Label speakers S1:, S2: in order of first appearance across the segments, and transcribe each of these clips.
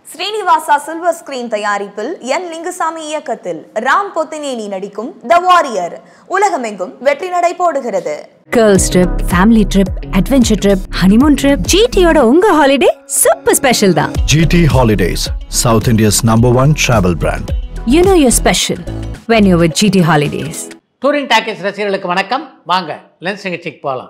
S1: Srinivasa silver screen தயாரிப்பில் என் லிங்குசாமி இயக்கத்தில் ராம் பொத்தினேனி நடிக்கும் த வாரியர் உலகமெங்கும் வெற்றி நடை போடுகிறது
S2: girls trip family trip adventure trip honeymoon trip ஜிடியோட உங்க ஹாலிடே சூப்பர் ஸ்பெஷல் தான்
S3: GT Holidays, South India's number one travel brand.
S2: You know your special when you with GT holidays
S4: touring talkies ரசிகர்களுக்கு வணக்கம் வாங்க லென்ஸ் நிகழ்ச்சிக்கு போகலாம்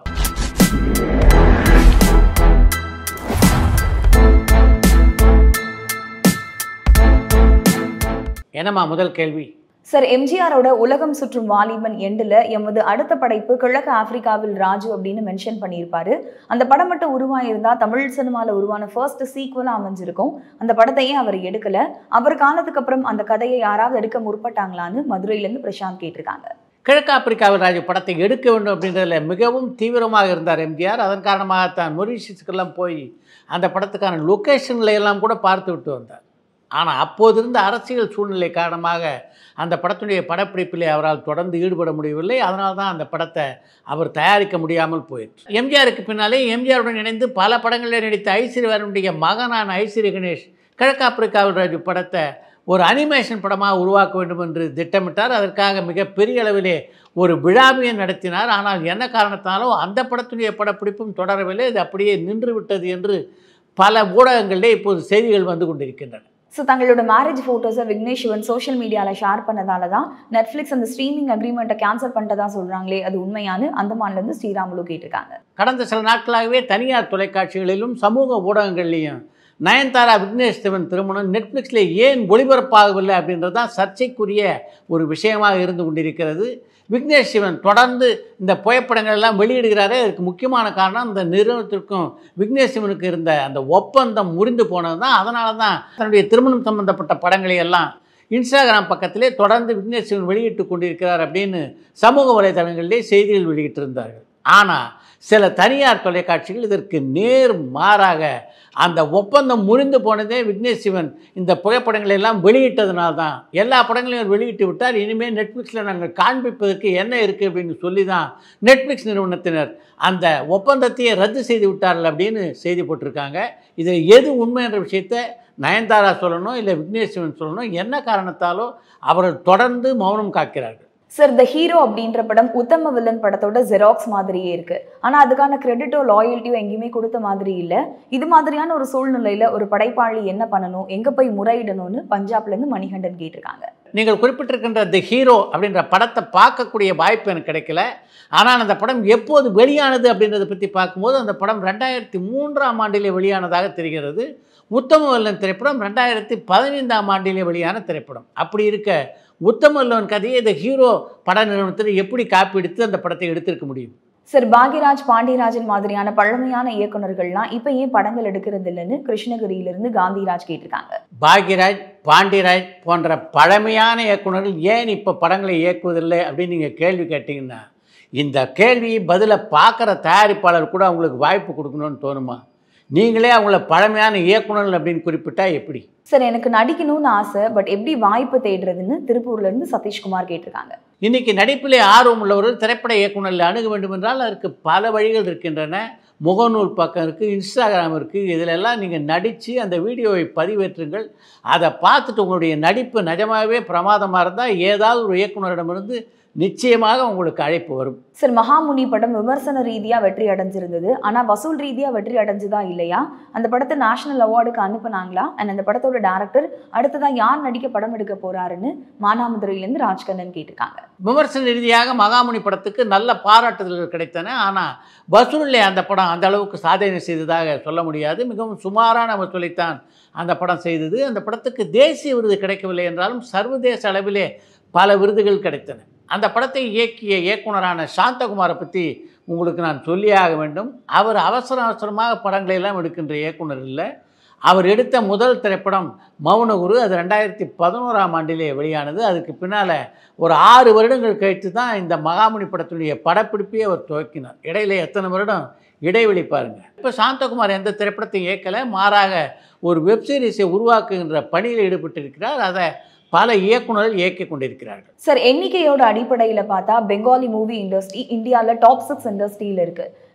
S4: என்னம்மா முதல் கேள்வி
S1: சார் எம்ஜிஆரோட உலகம் சுற்றும் வாலிபன் எண்டுல எமது அடுத்த படைப்பு கிழக்கு ஆப்பிரிக்காவில் ராஜு அப்படின்னு மென்ஷன் பண்ணியிருப்பாரு அந்த படம் மட்டும் உருவாயிருந்தா தமிழ் சினிமால உருவான ஃபர்ஸ்ட் சீக்குவலா அமைஞ்சிருக்கும் அந்த படத்தையே அவர் எடுக்கல அவர் காலத்துக்கு அப்புறம் அந்த கதையை யாராவது எடுக்க முற்பட்டாங்களான்னு மதுரையில இருந்து பிரசாந்த் கேட்டிருக்காங்க
S4: கிழக்கு ஆப்பிரிக்காவில் ராஜு படத்தை எடுக்க வேண்டும் அப்படின்றதுல மிகவும் தீவிரமாக இருந்தார் எம்ஜிஆர் அதன் காரணமாகத்தான் மொரிஷியஸுக்கெல்லாம் போய் அந்த படத்துக்கான லொக்கேஷன்களை எல்லாம் கூட பார்த்து விட்டு வந்தார் ஆனால் அப்போது இருந்த அரசியல் சூழ்நிலை காரணமாக அந்த படத்துடைய படப்பிடிப்பிலே அவரால் தொடர்ந்து ஈடுபட முடியவில்லை அதனால தான் அந்த படத்தை அவர் தயாரிக்க முடியாமல் போயிற்று எம்ஜிஆருக்கு பின்னாலே எம்ஜிஆருடன் இணைந்து பல படங்களில் நடித்த ஐஸ்வர்யனுடைய மகனான ஐஸ்வர்ய கணேஷ் கிழக்கு ஆப்பிரிக்காவில் ராஜு படத்தை ஒரு அனிமேஷன் படமாக உருவாக்க வேண்டும் என்று திட்டமிட்டார் அதற்காக மிகப்பெரிய அளவிலே ஒரு விழாவையை நடத்தினார் ஆனால் என்ன காரணத்தாலோ அந்த படத்துடைய படப்பிடிப்பும் தொடரவில்லை அது அப்படியே நின்று விட்டது என்று பல ஊடகங்களிலே இப்போது செய்திகள் வந்து கொண்டிருக்கின்றன
S1: ஸோ தங்களோட மேரேஜ் ஃபோட்டோஸை விக்னேஷ் சிவன் சோஷியல் மீடியாவில் ஷேர் பண்ணதால தான் நெட்ஃப்ளிக்ஸ் அந்த ஸ்ட்ரீமிங் அக்ரிமெண்ட்டை கேன்சல் பண்ணிட்டதா சொல்கிறாங்களே அது உண்மையானு அந்தமான்லேருந்து ஸ்ரீராமுலு கேட்டிருக்காங்க
S4: கடந்த சில நாட்களாகவே தனியார் தொலைக்காட்சிகளிலும் சமூக ஊடகங்கள்லையும் நயன்தாரா விக்னேஷ் சிவன் திருமணம் நெட்ஃப்ளிக்ஸில் ஏன் ஒளிபரப்பாகவில்லை அப்படின்றது தான் சர்ச்சைக்குரிய ஒரு விஷயமாக இருந்து கொண்டிருக்கிறது விக்னேஷ் சிவன் தொடர்ந்து இந்த புகைப்படங்கள் எல்லாம் வெளியிடுகிறாரே அதுக்கு முக்கியமான காரணம் இந்த நிறுவனத்திற்கும் விக்னேஷ் சிவனுக்கு இருந்த அந்த ஒப்பந்தம் முறிந்து போனது தான் அதனால தான் தன்னுடைய திருமணம் சம்பந்தப்பட்ட படங்களை எல்லாம் இன்ஸ்டாகிராம் பக்கத்திலே தொடர்ந்து விக்னேஷ் சிவன் வெளியிட்டு கொண்டிருக்கிறார் அப்படின்னு சமூக வலைதளங்களிலே செய்திகள் வெளியிட்டிருந்தார்கள் ஆனால் சில தனியார் தொலைக்காட்சிகள் இதற்கு நேர் மாறாக அந்த ஒப்பந்தம் முறிந்து போனதே விக்னேஷ் சிவன் இந்த புகைப்படங்களை எல்லாம் வெளியிட்டதுனால தான் எல்லா படங்களையும் அவர் வெளியிட்டு விட்டார் இனிமேல் நெட்ஃப்ளிக்ஸில் நாங்கள் காண்பிப்பதற்கு என்ன இருக்குது அப்படின்னு சொல்லி தான் நெட்ஃப்ளிக்ஸ் நிறுவனத்தினர் அந்த ஒப்பந்தத்தையே ரத்து செய்து விட்டார்கள் அப்படின்னு செய்தி போட்டிருக்காங்க இதில் எது உண்மை என்ற விஷயத்தை நயன்தாரா சொல்லணும் இல்லை விக்னேஷ் சிவன் சொல்லணும் என்ன காரணத்தாலோ அவர்கள் தொடர்ந்து மௌனம் காக்கிறார்கள்
S1: சார் த ஹீரோ அப்படின்ற படம் உத்தம வில்லன் படத்தோட ஜெராக்ஸ் மாதிரியே இருக்கு ஆனா அதுக்கான கிரெடிட்டோ லாயல்ட்டியோ எங்கேயுமே கொடுத்த மாதிரி இல்ல இது மாதிரியான ஒரு சூழ்நிலையில ஒரு படைப்பாளி என்ன பண்ணணும் எங்க போய் முறையிடணும்னு பஞ்சாப்ல இருந்து மணிகண்டன் கேட்டிருக்காங்க
S4: நீங்கள் குறிப்பிட்டிருக்கின்ற தி ஹீரோ அப்படின்ற படத்தை பார்க்கக்கூடிய வாய்ப்பு எனக்கு கிடைக்கல ஆனால் அந்த படம் எப்போது வெளியானது அப்படின்றத பற்றி பார்க்கும்போது அந்த படம் ரெண்டாயிரத்தி மூன்றாம் ஆண்டிலே வெளியானதாக தெரிகிறது உத்தமவல்லன் திரைப்படம் ரெண்டாயிரத்தி பதினைந்தாம் ஆண்டிலே வெளியான திரைப்படம் அப்படி இருக்க உத்தமவல்லவன் கதையை இந்த ஹீரோ பட நிறுவனத்தில் எப்படி காப்பி எடுத்து அந்த படத்தை எடுத்திருக்க முடியும்
S1: சார் பாக்யராஜ் பாண்டியராஜன் மாதிரியான பழமையான இயக்குனர்கள்லாம் இப்ப ஏன் படங்கள் எடுக்கிறது இல்லைன்னு கிருஷ்ணகிரியிலிருந்து காந்திராஜ் கேட்டிருக்காங்க
S4: பாக்யராஜ் பாண்டியராஜ் போன்ற பழமையான இயக்குனர்கள் ஏன் இப்போ படங்களை இயக்குவதில்லை அப்படின்னு நீங்கள் கேள்வி கேட்டிங்கன்னா இந்த கேள்வி பதிலை பார்க்குற தயாரிப்பாளர் கூட அவங்களுக்கு வாய்ப்பு கொடுக்கணும்னு தோணுமா நீங்களே அவங்கள பழமையான இயக்குனர்கள் அப்படின்னு குறிப்பிட்டா எப்படி
S1: சார் எனக்கு நடிக்கணும்னு ஆசை பட் எப்படி வாய்ப்பு தேடுறதுன்னு திருப்பூர்ல இருந்து சதீஷ்குமார் கேட்டிருக்காங்க
S4: இன்றைக்கி நடிப்பிலே ஆர்வம் உள்ளவர்கள் திரைப்பட இயக்குனரில் அணுக வேண்டும் என்றால் அதற்கு பல வழிகள் இருக்கின்றன முகநூல் பக்கம் இருக்குது இன்ஸ்டாகிராம் இருக்குது இதிலெல்லாம் நீங்கள் நடித்து அந்த வீடியோவை பதிவேற்றுங்கள் அதை பார்த்துட்டு உங்களுடைய நடிப்பு நிஜமாகவே பிரமாதமாக இருந்தால் ஏதாவது ஒரு இயக்குனரிடமிருந்து நிச்சயமாக உங்களுக்கு அழைப்பு வரும்
S1: சார் மகாமுனி படம் விமர்சன ரீதியா வெற்றி அடைஞ்சிருந்தது ஆனா வசூல் ரீதியா வெற்றி அடைஞ்சுதா இல்லையா அந்த படத்தை நேஷனல் அவார்டுக்கு அனுப்புனாங்களா அண்ட் அந்த படத்தோட டேரக்டர் அடுத்ததா யார் நடிக்க படம் எடுக்க போறாருன்னு மானாமதுரையிலேருந்து ராஜ்கண்ணன் கேட்டிருக்காங்க
S4: விமர்சன ரீதியாக மகாமுனி படத்துக்கு நல்ல பாராட்டுதல்கள் கிடைத்தன ஆனால் வசூலில் அந்த படம் அந்த அளவுக்கு சாதனை செய்ததாக சொல்ல முடியாது மிகவும் சுமாரான வசூலைத்தான் அந்த படம் செய்தது அந்த படத்துக்கு தேசிய விருது கிடைக்கவில்லை என்றாலும் சர்வதேச அளவிலே பல விருதுகள் கிடைத்தன அந்த படத்தை இயக்கிய இயக்குனரான சாந்தகுமாரை பற்றி உங்களுக்கு நான் சொல்லியாக வேண்டும் அவர் அவசர அவசரமாக படங்களை எல்லாம் எடுக்கின்ற இயக்குனர் இல்லை அவர் எடுத்த முதல் திரைப்படம் மௌனகுரு அது ரெண்டாயிரத்தி பதினோராம் ஆண்டிலே வெளியானது அதுக்கு பின்னால் ஒரு ஆறு வருடங்கள் கழித்து தான் இந்த மகாமுனி படத்துடைய படப்பிடிப்பையே அவர் துவக்கினார் இடையில எத்தனை வருடம் இடைவெளி பாருங்க இப்போ சாந்தகுமார் எந்த திரைப்படத்தையும் இயக்கலை மாறாக ஒரு வெப்சீரிஸை உருவாக்குகின்ற பணியில் ஈடுபட்டிருக்கிறார் அதை பல இயக்குனர்கள் இயக்கிக் கொண்டிருக்கிறார்கள்
S1: சார் எண்ணிக்கையோட அடிப்படையில பார்த்தா பெங்காலி மூவி இண்டஸ்ட்ரி இந்தியாவில் டாப் சிக்ஸ் இண்டஸ்ட்ரியில் இருக்கு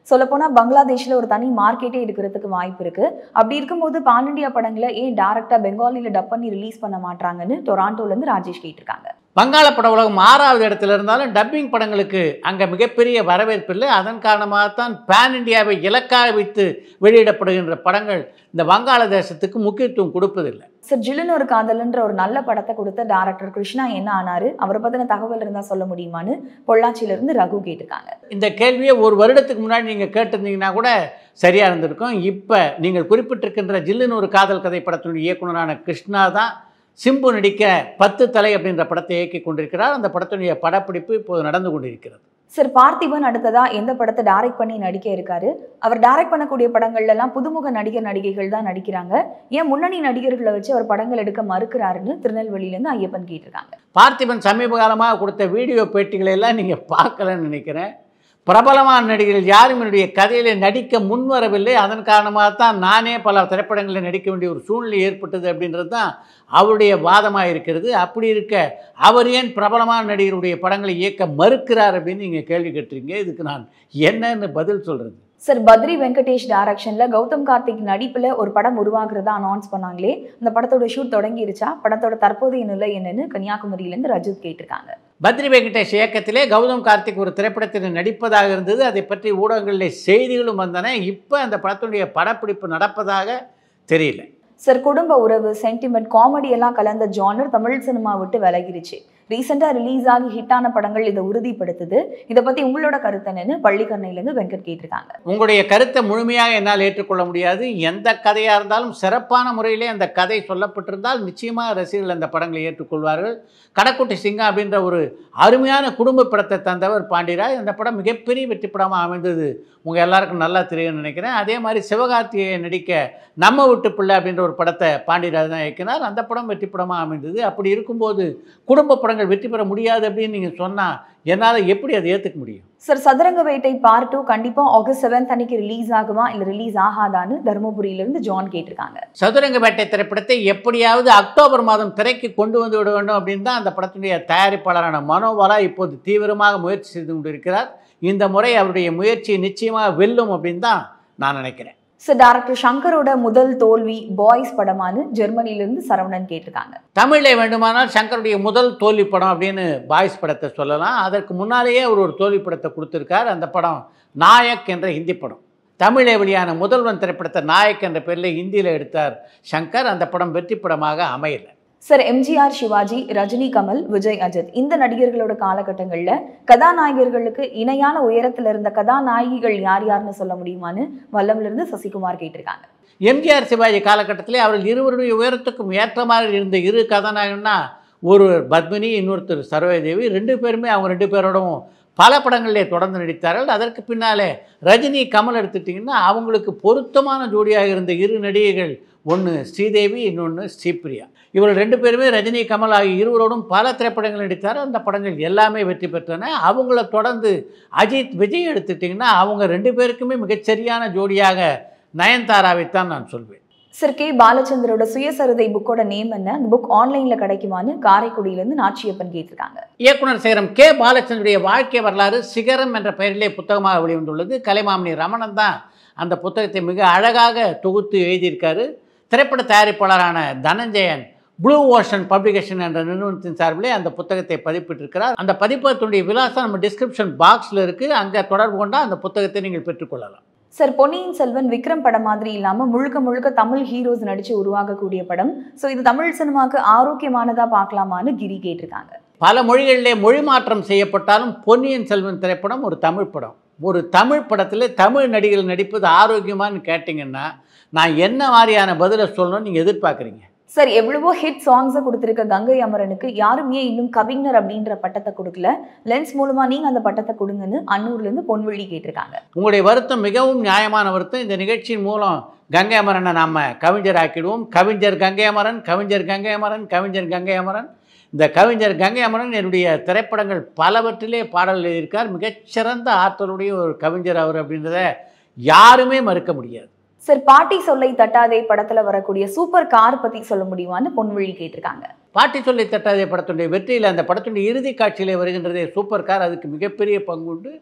S1: சொல்லப்போனா பங்களாதேஷ்ல ஒரு தனி மார்க்கெட்டே இருக்கிறதுக்கு வாய்ப்பு இருக்கு அப்படி இருக்கும்போது பான் இண்டியா படங்களை ஏன் டைரக்டா பெங்காலில டப் பண்ணி ரிலீஸ் பண்ண மாட்டாங்கன்னு டொராண்டோல இருந்து ராஜேஷ் கேட்டிருக்காங்க
S4: வங்காள பட உலகம் ஆறாவது இடத்துல இருந்தாலும் டப்பிங் படங்களுக்கு அங்கே மிகப்பெரிய வரவேற்பு இல்லை அதன் காரணமாகத்தான் பேன் இந்தியாவை இலக்காக வைத்து வெளியிடப்படுகின்ற படங்கள் இந்த வங்காள தேசத்துக்கு முக்கியத்துவம் கொடுப்பதில்லை
S1: சார் ஜில்லுன்னு ஒரு காதல்ன்ற ஒரு நல்ல படத்தை கொடுத்த டேரக்டர் கிருஷ்ணா என்ன ஆனாரு அவரை பத்தின தகவல் இருந்தா சொல்ல முடியுமான்னு பொள்ளாச்சியில இருந்து ரகு கேட்டிருக்காங்க
S4: இந்த கேள்வியை ஒரு வருடத்துக்கு முன்னாடி நீங்கள் கேட்டிருந்தீங்கன்னா கூட சரியாக இருந்திருக்கும் இப்போ நீங்கள் குறிப்பிட்டிருக்கின்ற ஜில்லுன்னு ஒரு காதல் கதை படத்தினுடைய இயக்குனரான கிருஷ்ணா தான் சிம்பு நடிக்க பத்து தலை அப்படின்ற படத்தை இயக்கி கொண்டிருக்கிறார் அந்த படத்தினுடைய படப்பிடிப்பு இப்போது நடந்து கொண்டிருக்கிறது
S1: சார் பார்த்திபன் அடுத்ததா எந்த படத்தை டைரக்ட் பண்ணி நடிக்க இருக்காரு அவர் டைரக்ட் பண்ணக்கூடிய படங்கள்ல எல்லாம் புதுமுக நடிகர் நடிகைகள் தான் நடிக்கிறாங்க ஏன் முன்னணி நடிகர்களை வச்சு அவர் படங்கள் எடுக்க மறுக்கிறாருன்னு திருநெல்வேலியில இருந்து ஐயப்பன் கேட்டிருக்காங்க
S4: பார்த்திபன் சமீப காலமாக கொடுத்த வீடியோ பேட்டிகளை எல்லாம் நீங்கள் பார்க்கலன்னு நினைக்கிறேன் பிரபலமான நடிகர்கள் யாரும் என்னுடைய கதையில நடிக்க முன்வரவில்லை அதன் காரணமாக தான் நானே பல திரைப்படங்களில் நடிக்க வேண்டிய ஒரு சூழ்நிலை ஏற்பட்டது அப்படின்றது தான் அவருடைய வாதமாக இருக்கிறது அப்படி இருக்க அவர் ஏன் பிரபலமான நடிகருடைய படங்களை இயக்க மறுக்கிறார் அப்படின்னு நீங்கள் கேள்வி கேட்டுறீங்க இதுக்கு நான் என்னன்னு பதில் சொல்கிறது
S1: சார் பத்ரி வெங்கடேஷ் டைரக்ஷன்ல கௌதம் கார்த்திக் நடிப்புல ஒரு படம் உருவாக்குறதா அனௌன்ஸ் பண்ணாங்களே அந்த படத்தோட ஷூட் தொடங்கிருச்சா படத்தோட தற்போதைய நிலை என்னன்னு கன்னியாகுமரியில இருந்து ரஜித் கேட்டிருக்காங்க
S4: பத்ரி வெங்கடேஷ் இயக்கத்திலே கௌதம் கார்த்திக் ஒரு திரைப்படத்தில் நடிப்பதாக இருந்தது அதை பற்றி ஊடகங்களில் செய்திகளும் வந்தன இப்போ அந்த படத்தினுடைய படப்பிடிப்பு நடப்பதாக தெரியல
S1: சார் குடும்ப உறவு சென்டிமெண்ட் காமெடி எல்லாம் கலந்த ஜானர் தமிழ் சினிமா விட்டு விலகிருச்சு ரீசெண்டாக ரிலீஸ் ஆகி ஹிட்டான படங்கள் இதை உறுதிப்படுத்துது இதை பத்தி உங்களோட கருத்து என்னன்னு பள்ளிக்கரணையிலேருந்து வெங்கட் கேட்டிருக்காங்க
S4: உங்களுடைய கருத்தை முழுமையாக என்னால் ஏற்றுக்கொள்ள முடியாது எந்த கதையாக இருந்தாலும் சிறப்பான முறையிலே அந்த கதை சொல்லப்பட்டிருந்தால் நிச்சயமாக ரசிகர்கள் அந்த படங்களை ஏற்றுக்கொள்வார்கள் கடக்குட்டி சிங்கா அப்படின்ற ஒரு அருமையான குடும்ப படத்தை தந்தவர் பாண்டியராஜ் அந்த படம் மிகப்பெரிய வெற்றி படமாக அமைந்தது உங்கள் எல்லாருக்கும் நல்லா தெரியும்னு நினைக்கிறேன் அதே மாதிரி சிவகார்த்திகேய நடிக்க நம்ம வீட்டு பிள்ளை அப்படின்ற ஒரு படத்தை பாண்டியராஜ் தான் இயக்கினார் அந்த படம் வெற்றி படமாக அமைந்தது அப்படி இருக்கும்போது குடும்ப படங்கள் வெற்றி பெற முடியாது அப்படின்னு நீங்கள் சொன்னால் என்னால் எப்படி அதை ஏற்றுக்க முடியும்
S1: sir Sathuranga Vettai part two கண்டிப்பா ஆகஸ்ட் செவன்த் அன்னைக்கு ரிலீஸ் ஆகுமா இல்ல ரிலீஸ் ஆகாதான்னு தருமபுரியில இருந்து ஜான் கேட்டிருக்காங்க
S4: சதுரங்க வேட்டை திரைப்படத்தை எப்படியாவது அக்டோபர் மாதம் திரைக்கு கொண்டு வந்து விட வேண்டும் அப்படின்னு தான் அந்த படத்தினுடைய தயாரிப்பாளரான மனோபாலா இப்போது தீவிரமாக முயற்சி செய்து கொண்டிருக்கிறார் இந்த முறை அவருடைய முயற்சி நிச்சயமாக வெல்லும் அப்படின்னு தான் நான் நினைக்கிறேன்
S1: சார் டைரக்டர் சங்கரோட முதல் தோல்வி பாய்ஸ் படமானு ஜெர்மனில இருந்து சரவணன் கேட்டிருக்காங்க
S4: தமிழில் வேண்டுமானால் சங்கருடைய முதல் தோல்வி படம் அப்படின்னு பாய்ஸ் படத்தை சொல்லலாம் அதற்கு முன்னாலேயே அவர் ஒரு தோல்வி படத்தை கொடுத்துருக்கார் அந்த படம் நாயக் என்ற ஹிந்தி படம் தமிழே வெளியான முதல்வன் திரைப்படத்தை நாயக் என்ற பேரில் ஹிந்தியில் எடுத்தார் சங்கர் அந்த படம் வெற்றி படமாக அமையலை
S1: சார் எம்ஜிஆர் சிவாஜி ரஜினி கமல் விஜய் அஜித் இந்த நடிகர்களோட காலகட்டங்கள்ல கதாநாயகர்களுக்கு இணையான உயரத்துல இருந்த கதாநாயகிகள் யார் யாருன்னு சொல்ல முடியுமான்னு வல்லம்ல இருந்து சசிகுமார் கேட்டிருக்காங்க
S4: எம்ஜிஆர் சிவாஜி காலகட்டத்திலே அவர்கள் இருவருடைய உயரத்துக்கும் ஏற்ற மாதிரி இருந்த இரு கதாநாயகன்னா ஒருவர் பத்மினி இன்னொருத்தர் சரோஜதேவி ரெண்டு பேருமே அவங்க ரெண்டு பேரோடவும் பல படங்களிலே தொடர்ந்து நடித்தார்கள் அதற்கு பின்னாலே ரஜினி கமல் எடுத்துட்டிங்கன்னா அவங்களுக்கு பொருத்தமான ஜோடியாக இருந்த இரு நடிகைகள் ஒன்று ஸ்ரீதேவி இன்னொன்று ஸ்ரீபிரியா இவர்கள் ரெண்டு பேருமே ரஜினி கமல் ஆகிய இருவரோடும் பல திரைப்படங்கள் நடித்தார் அந்த படங்கள் எல்லாமே வெற்றி பெற்றன அவங்கள தொடர்ந்து அஜித் விஜய் எடுத்துட்டிங்கன்னா அவங்க ரெண்டு பேருக்குமே மிகச்சரியான ஜோடியாக நயன்தாராவைத்தான் நான் சொல்வேன்
S1: சார் கே பாலச்சந்தரோட சுயசரிதை புக்கோட நேம் என்ன அந்த புக் ஆன்லைன்ல கிடைக்குமான்னு காரைக்குடியில இருந்து நாச்சியப்பன் கேட்டிருக்காங்க
S4: இயக்குனர் சேரம் கே பாலச்சந்தருடைய வாழ்க்கை வரலாறு சிகரம் என்ற பெயரிலே புத்தகமாக வெளிவந்துள்ளது கலைமாமணி ரமணன் தான் அந்த புத்தகத்தை மிக அழகாக தொகுத்து எழுதியிருக்காரு திரைப்பட தயாரிப்பாளரான தனஞ்சயன் ப்ளூ ஓஷன் பப்ளிகேஷன் என்ற நிறுவனத்தின் சார்பிலே அந்த புத்தகத்தை பதிப்பிட்டிருக்கிறார் அந்த பதிப்பகத்தினுடைய விலாசம் நம்ம டிஸ்கிரிப்ஷன் பாக்ஸில் இருக்குது அங்கே தொடர்பு கொண்டால் அந்த புத்தகத்தை நீங்கள் பெற்றுக்கொள்ளலாம்
S1: சார் பொன்னியின் செல்வன் விக்ரம் படம் மாதிரி இல்லாம முழுக்க முழுக்க தமிழ் ஹீரோஸ் நடிச்சு உருவாகக்கூடிய படம் ஸோ இது தமிழ் சினிமாக்கு ஆரோக்கியமானதா பார்க்கலாமான்னு கிரி கேட்டிருக்காங்க
S4: பல மொழிகளிலே மொழி மாற்றம் செய்யப்பட்டாலும் பொன்னியின் செல்வன் திரைப்படம் ஒரு தமிழ் படம் ஒரு தமிழ் படத்தில் தமிழ் நடிகர்கள் நடிப்பது ஆரோக்கியமான்னு கேட்டிங்கன்னா நான் என்ன மாதிரியான பதிலை சொல்லணும்னு நீங்கள் எதிர்பார்க்குறீங்க
S1: சார் எவ்வளவோ ஹிட் சாங்ஸை கொடுத்துருக்க கங்கை அமரனுக்கு யாரும் ஏன் இன்னும் கவிஞர் அப்படின்ற பட்டத்தை கொடுக்கல லென்ஸ் மூலமா நீங்க அந்த பட்டத்தை கொடுங்கன்னு அன்னூர்ல இருந்து பொன்வழி கேட்டிருக்காங்க
S4: உங்களுடைய வருத்தம் மிகவும் நியாயமான வருத்தம் இந்த நிகழ்ச்சியின் மூலம் கங்கை அமரனை நாம் கவிஞர் ஆக்கிடுவோம் கவிஞர் கங்கை அமரன் கவிஞர் கங்கை அமரன் கவிஞர் கங்கை அமரன் இந்த கவிஞர் கங்கை அமரன் என்னுடைய திரைப்படங்கள் பலவற்றிலே பாடல் எழுதியிருக்கார் மிகச்சிறந்த ஆற்றலுடைய ஒரு கவிஞர் அவர் அப்படின்றத யாருமே மறுக்க முடியாது
S1: சார் பாட்டி சொல்லை தட்டாதே படத்துல வரக்கூடிய சூப்பர் கார் பத்தி சொல்ல முடியுமான்னு பொன்வழி கேட்டிருக்காங்க
S4: பாட்டி சொல்லி தட்டாதே படத்துடைய வெற்றியில் அந்த படத்துடைய இறுதி காட்சியிலே வருகின்றதே சூப்பர் கார் அதுக்கு மிகப்பெரிய பங்குண்டு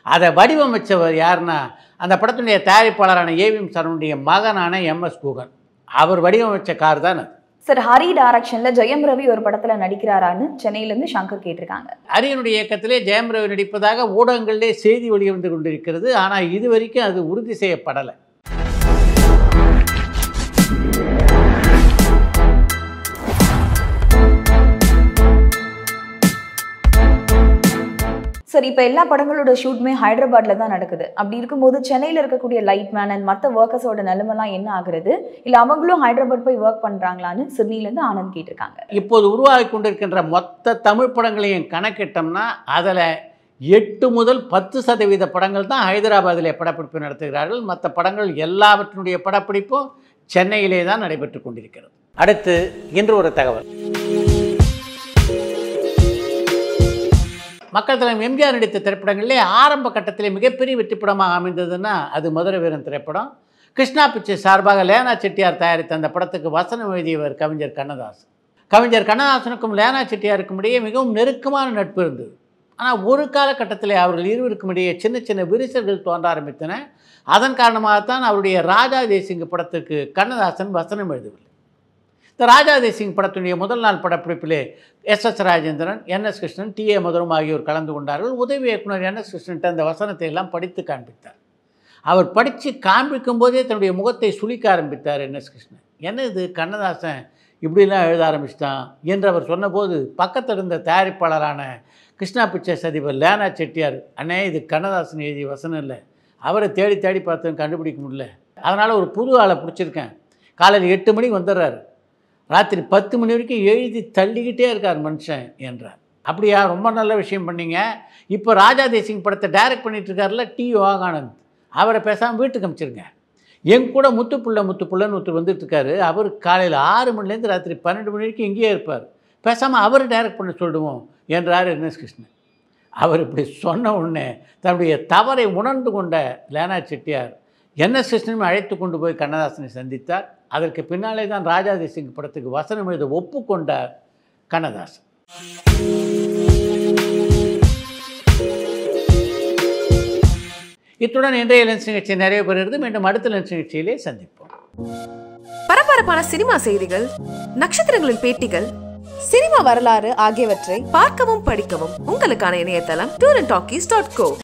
S4: அதை வடிவமைச்சவர் யாருன்னா அந்த படத்தினுடைய தயாரிப்பாளரான ஏவிஎம் சரவணுடைய மகனான எம்எஸ் குகன் அவர் வடிவமைச்ச கார் தான் அது
S1: சார் ஹரி டைரக்ஷன்ல ஜெயம் ரவி ஒரு படத்துல நடிக்கிறாரான்னு சென்னையில இருந்து சங்கர் கேட்டிருக்காங்க
S4: அரியனுடைய இயக்கத்திலே ஜெயம் ரவி நடிப்பதாக ஊடகங்களிலே செய்தி வெளிவந்து கொண்டிருக்கிறது ஆனால் இது வரைக்கும் அது உறுதி செய்யப்படலை
S1: சார் இப்போ எல்லா படங்களோட ஷூட்டுமே ஹைதராபாத்ல தான் நடக்குது அப்படி இருக்கும்போது சென்னையில இருக்கக்கூடிய லைட் மேன் அண்ட் மற்ற ஒர்க்கர்ஸோட நிலைமைலாம் என்ன ஆகுறது இல்ல அவங்களும் ஹைதராபாத் போய் ஒர்க் பண்றாங்களான்னு சிட்னில இருந்து ஆனந்த் கேட்டிருக்காங்க
S4: இப்போது உருவாகி கொண்டிருக்கின்ற மொத்த தமிழ் படங்களையும் கணக்கிட்டோம்னா அதில் எட்டு முதல் பத்து சதவீத படங்கள் தான் ஹைதராபாத்திலே படப்பிடிப்பு நடத்துகிறார்கள் மற்ற படங்கள் எல்லாவற்றினுடைய படப்பிடிப்பும் சென்னையிலே தான் நடைபெற்று கொண்டிருக்கிறது அடுத்து இன்று ஒரு தகவல் மக்கள் தலைவர் எம்ஜிஆர் நடித்த திரைப்படங்களிலே ஆரம்ப கட்டத்திலே மிகப்பெரிய வெற்றி படமாக அமைந்ததுன்னா அது மதுரை வீரன் திரைப்படம் கிருஷ்ணா பிச்சை சார்பாக லேனா செட்டியார் தயாரித்த அந்த படத்துக்கு வசனம் எழுதியவர் கவிஞர் கண்ணதாசன் கவிஞர் கண்ணதாசனுக்கும் லேனா செட்டியாருக்கும் இடையே மிகவும் நெருக்கமான நட்பு இருந்தது ஆனால் ஒரு காலகட்டத்தில் அவர்கள் இருவருக்கும் இடையே சின்ன சின்ன விரிசல்கள் தோன்ற ஆரம்பித்தன அதன் காரணமாகத்தான் அவருடைய ராஜா தேசிங்க படத்துக்கு கண்ணதாசன் வசனம் எழுதவில்லை இந்த ராஜா தேசிங் படத்தினுடைய முதல் நாள் படப்பிடிப்பிலே S S Rajendran N S Krishnan T A Madhuram ஆகியோர் கலந்து கொண்டார்கள் உதவி இயக்குனர் என் எஸ் கிருஷ்ணன்ட்ட அந்த வசனத்தை எல்லாம் படித்து காண்பித்தார் அவர் படித்து காண்பிக்கும் போதே தன்னுடைய முகத்தை சுளிக்க ஆரம்பித்தார் என் எஸ் கிருஷ்ணன் என்ன இது கண்ணதாசன் இப்படிலாம் எழுத ஆரம்பிச்சிட்டான் என்று அவர் சொன்னபோது பக்கத்தில் இருந்த தயாரிப்பாளரான கிருஷ்ணா பிக்சர்ஸ் அதிபர் லேனா செட்டியார் அண்ணே இது கண்ணதாசன் எழுதிய வசனம் இல்லை அவரை தேடி தேடி பார்த்து கண்டுபிடிக்க முடியல அதனால் ஒரு புது ஆளை பிடிச்சிருக்கேன் காலையில் எட்டு மணிக்கு வந்துடுறாரு ராத்திரி பத்து மணி வரைக்கும் எழுதி தள்ளிக்கிட்டே இருக்கார் மனுஷன் என்றார் அப்படியா ரொம்ப நல்ல விஷயம் பண்ணீங்க இப்போ ராஜா தேசிங் படத்தை டைரக்ட் பண்ணிட்டு இருக்காருல டி யோகானந்த் அவரை பேசாமல் வீட்டுக்கு அனுப்பிச்சிருங்க என் கூட முத்துப்புள்ள முத்துப்புள்ளன்னு ஒருத்தர் வந்துட்டு இருக்காரு அவர் காலையில் ஆறு மணிலேருந்து ராத்திரி பன்னெண்டு மணி வரைக்கும் இங்கேயே இருப்பார் பேசாமல் அவர் டைரக்ட் பண்ண சொல்லிடுவோம் என்றார் என்எஸ் கிருஷ்ணன் அவர் இப்படி சொன்ன உடனே தன்னுடைய தவறை உணர்ந்து கொண்ட லேனா செட்டியார் என்எஸ் கிருஷ்ணனும் அழைத்து கொண்டு போய் கண்ணதாசனை சந்தித்தார் அதற்கு பின்னாலே தான் ராஜா தேசிங் படத்துக்கு வசனம் எழுத ஒப்புக்கொண்டார் கண்ணதாசன் இத்துடன் இன்றைய லென்ஸ் நிகழ்ச்சி நிறைவு பெறுகிறது மீண்டும் அடுத்த லென்ஸ் நிகழ்ச்சியிலே சந்திப்போம்
S5: பரபரப்பான சினிமா செய்திகள் நட்சத்திரங்களின் பேட்டிகள் சினிமா வரலாறு ஆகியவற்றை பார்க்கவும் படிக்கவும் உங்களுக்கான இணையதளம் tour and talkies dot go